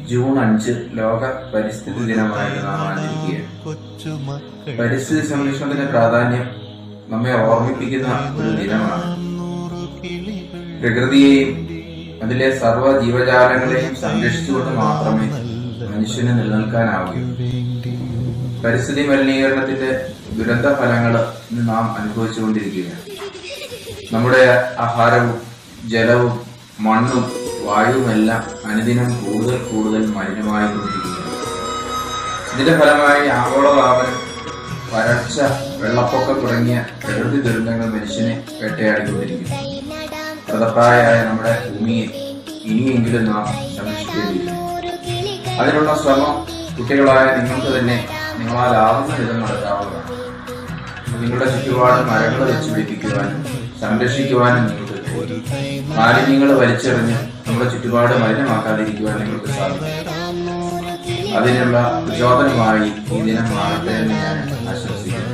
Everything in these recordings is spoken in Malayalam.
ജൂൺ അഞ്ച് ലോക പരിസ്ഥിതി ദിനമായിട്ട് നാം ആചരിക്കുകയാണ് പരിസ്ഥിതി സംരക്ഷണത്തിന്റെ പ്രാധാന്യം നമ്മെ ഓർമ്മിപ്പിക്കുന്ന ഒരു ദിനമാണ് പ്രകൃതിയെയും അതിലെ സർവ്വ ജീവജാലങ്ങളെയും സംരക്ഷിച്ചുകൊണ്ട് മാത്രമേ മനുഷ്യന് നിലനിൽക്കാനാവൂ പരിസ്ഥിതി മലിനീകരണത്തിന്റെ ദുരന്ത ഫലങ്ങൾ ഇന്ന് നാം അനുഭവിച്ചുകൊണ്ടിരിക്കുകയാണ് നമ്മുടെ ആഹാരവും ജലവും മണ്ണും വായുവുമെല്ലാം അനുദിനം കൂടുതൽ കൂടുതൽ മലിനമായിക്കൊണ്ടിരിക്കുകയാണ് ഇതിന്റെ ഫലമായി ആഗോളതാപനം വരൾച്ച വെള്ളപ്പൊക്കം തുടങ്ങിയ പ്രകൃതി ദുരന്തങ്ങൾ മനുഷ്യനെ വേട്ടയാടിക്കൊണ്ടിരിക്കുന്നു മൃതപ്രായമായ നമ്മുടെ ഭൂമിയെ ഇനിയെങ്കിലും നാം സംരക്ഷിക്കേണ്ടിയിരിക്കുന്നു അതിനുള്ള ശ്രമം കുട്ടികളായ നിങ്ങൾക്ക് തന്നെ നിങ്ങളാലാവുന്ന വിധം നടത്താവുന്നതാണ് നിങ്ങളുടെ ചുറ്റുപാട് മരങ്ങൾ വെച്ച് പിടിപ്പിക്കുവാനും സംരക്ഷിക്കുവാനും നിങ്ങൾക്ക് കഴിയും. മാലിന്യങ്ങൾ വലിച്ചെറിഞ്ഞ് നമ്മുടെ ചുറ്റുപാട് മലിനമാക്കാതിരിക്കുവാൻ നിങ്ങൾക്ക് സാധിക്കും അതിനുള്ള പ്രചോദനമായി ഈ ദിനം മാറട്ടെ എന്ന് ഞാൻ ആശംസിക്കുന്നു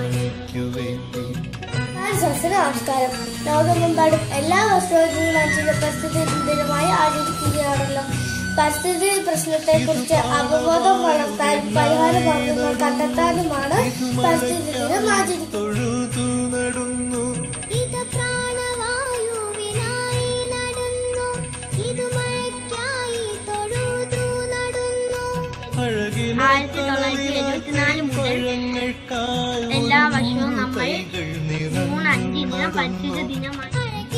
സസ്യ നമസ്കാരം ലോകമെമ്പാടും എല്ലാ വർഷവും ജൂൺ അഞ്ചിന് പരിസ്ഥിതി ദിനമായി ആചരിക്കുകയാണല്ലോ പരിസ്ഥിതി പ്രശ്നത്തെക്കുറിച്ച് അവബോധം വളർത്താൻ പരിഹാര മാർഗങ്ങൾ കണ്ടെത്താനുമാണ് പരിസ്ഥിതി ദിനം ആചരിക്കുന്നത് ഇത് പ്രാണവായുവിനായി നടന്നു ഇത് മഴയ്ക്കായി തൊഴുതു നടന്നു ആയിരത്തി തൊള്ളായിരത്തി എഴുപത്തിനാല് മുതൽ എല്ലാ വർഷവും നമ്മൾ ജൂൺ അഞ്ചിന് പരിസ്ഥിതി ദിനമായി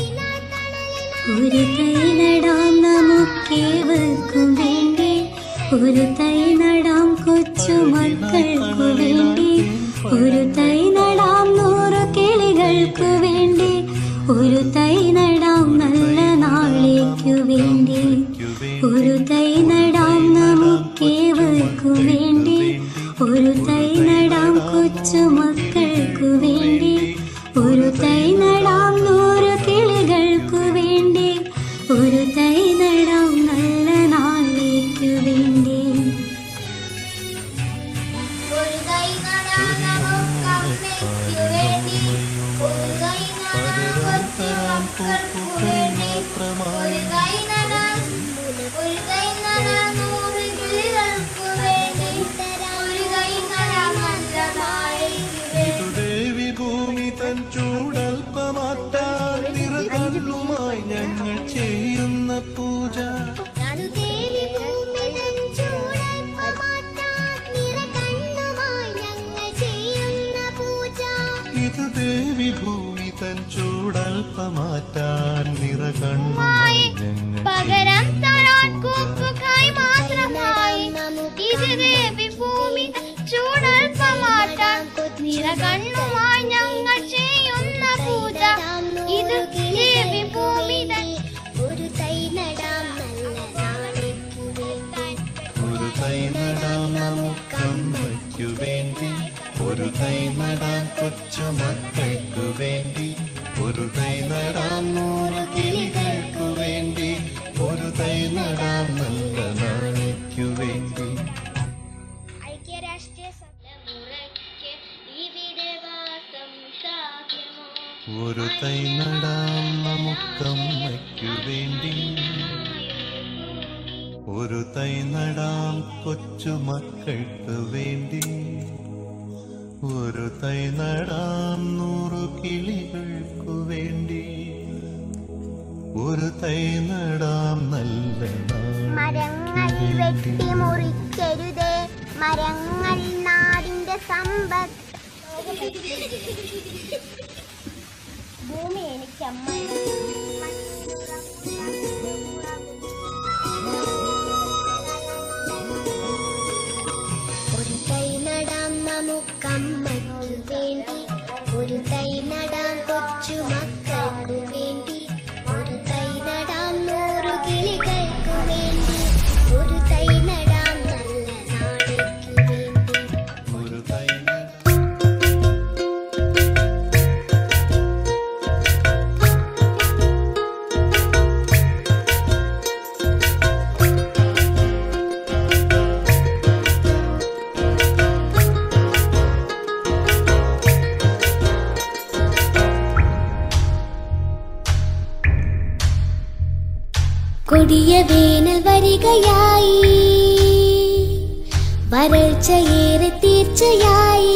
ഒരു തൈ നടാം നമുക്കേവർക്കും വേണ്ടി ഒരു തൈ നടാം കൊച്ചു മക്കൾക്കു വേണ്ടി ഒരു തൈ നടാം നൂറ് കിളികൾക്കു വേണ്ടി ഒരു തൈ നടാം നല്ല നാളേക്കു വേണ്ടി ഒരു തൈ നടാം നമുക്കേവർക്കു വേണ്ടി ഒരു തൈ നടാം കൊച്ചു മക്കൾക്കു വേണ്ടി ഒരു തൈ നടാം നൂറ് കിളികൾക്കു വേണ്ടി ഒരു തൈ നടാം നല്ല നാളേക്കു വേണ്ടി ഒരു കൈ നടാൻ നമുക്കമ്മയ്ക്കു വേണ്ടി ഒരു കൈ നടാൻ കൊച്ചു മക്കൾക്കു വേണ്ടി ഒരു കൈ നടാൻ ഒരു കൈ നടാൻ നൂറ് കിളികൾക്കു വേണ്ടി ഒരു കൈ നടാൻ നല്ല നാളേക്കു വേണ്ടി ദേവി ഭൂമി തൻ ചൂടൽപ്പമാറ്റാൻ നിറകല്ലുമായി ഞങ്ങൾ ചെയ്യുന്ന പൂജ ഞാനു ദേവി ഭൂമി തൻ ചൂടൽപ്പമാറ്റാൻ നിറകണ്ണുമായി ഞങ്ങൾ ചെയ്യുന്ന പൂജ ഇത് ദേവി ഭൂമി തൻ ചൂടൽപ്പമാറ്റാൻ നിറകണ്ണുമായി ഞങ്ങൾ പകരം തരാൻ കൂപ്പുകായി മാത്രമായി ഇത് ദേവി ഭൂമി ചൂടൽപ്പമാറ്റാൻ നിറകണ്ണുമായി ഞങ്ങൾ ചെയ്യുന്ന പൂജ ഇത് ദേവി ഭൂമി ഒരു തൈ നടാം നല്ല നാളേക്കു വേണ്ടി ഒരു തൈ നടാം നമുക്കമ്മയ്ക്കു വേണ്ടി ഒരു തൈ നടാം കൊച്ചു മക്കൾക്കു വേണ്ടി ഒരു തൈ നടാം നൂറ് കിളികൾക്കു വേണ്ടി ഒരു തൈ നടാം നല്ല നാളേക്കു വേണ്ടി ഐക്യരാഷ്ട്രീയ മുറയ്ക്ക് ഇവിടെ വാസം സാധ്യമോ ഒരു തൈ നടാം നമുക്കമ്മയ്ക്കു വേണ്ടി ഒരു തൈ നടാം കൊച്ചു മക്കൾക്ക് വേണ്ടി ഒരു തൈ നടാം നൂറു കിളികൾക്കു വേണ്ടി ഒരു തൈ നടാം നല്ല മരങ്ങൾ വെട്ടി മുറിക്കരുതേ മരങ്ങൾ നാടിന്റെ സമ്പത്ത് ഭൂമി എനിക്ക് ഒരു തൈ നടാം നമുക്കമ്മയ്ക്കു വേണ്ടി ഒരു തൈ നടാം കൊച്ചു മക്കൾക്കു വേണ്ടി ഒരു തൈ നടാം നൂറു കിളികൾക്കു വേണ്ടി ഒരു തൈ നടാം നല്ല നാളേക്കു വേണ്ടി ഒരു തൈ നടാം കൊടിയ വേനൽ വരികയായി വരൾച്ചയേറെ തീർച്ചയായി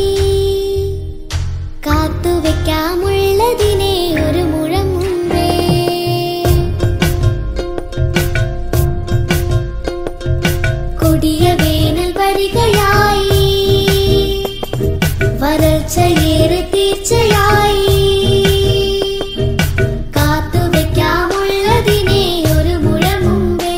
കാത്തുവെക്കാമുള്ളതിനെ ഒരു മുഴം മുമ്പേ കൊടിയ വേനൽ വരികയായി വരൾച്ചയേറെ തീർച്ചയായി കാത്തുവെക്കാമുള്ളതിനെ ഒരു മുഴം മുമ്പേ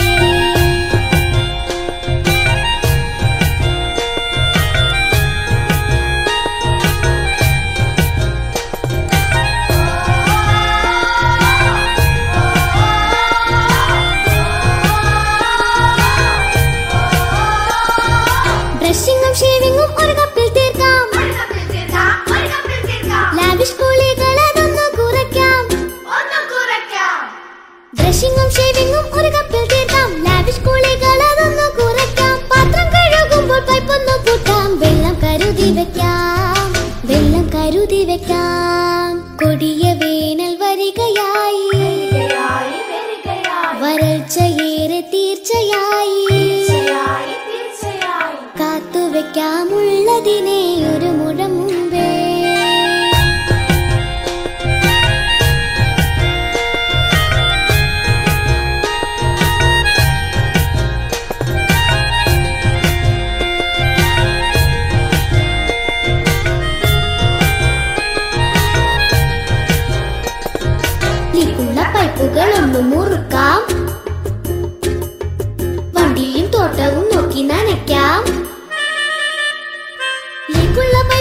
ബ്രഷിങ്ങും ഷേവിങ്ങും ഒരു കപ്പിൽ തീർക്കാം ലാവിഷ് കുളികൾ അതൊന്ന് കുറയ്ക്കാം ബ്രഷിങ്ങും ഷേവിങ്ങും ഒരു കപ്പിൽ തീർക്കാം ലാവിഷ് കുളികൾ അതൊന്ന് കുറയ്ക്കാം പാത്രം കഴുകുമ്പോൾ പൈപ്പൊന്ന് കൂട്ടാം വെള്ളം കരുതി വെക്കാം വെള്ളം കരുതി വെക്കാം കൊടിയ വേനൽ വരികയായി വരൾച്ചയേറെ തീർച്ചയായി കാത്തുവെക്കാമുള്ളതിനെ ഒരു മുഴം മുമ്പേ ലീക്കുള്ള പൈപ്പുകൾ ഒന്ന് മുറുക്കാം വണ്ടിയും തോട്ടവും നോക്കി നനയ്ക്കാം ലീക്കുള്ള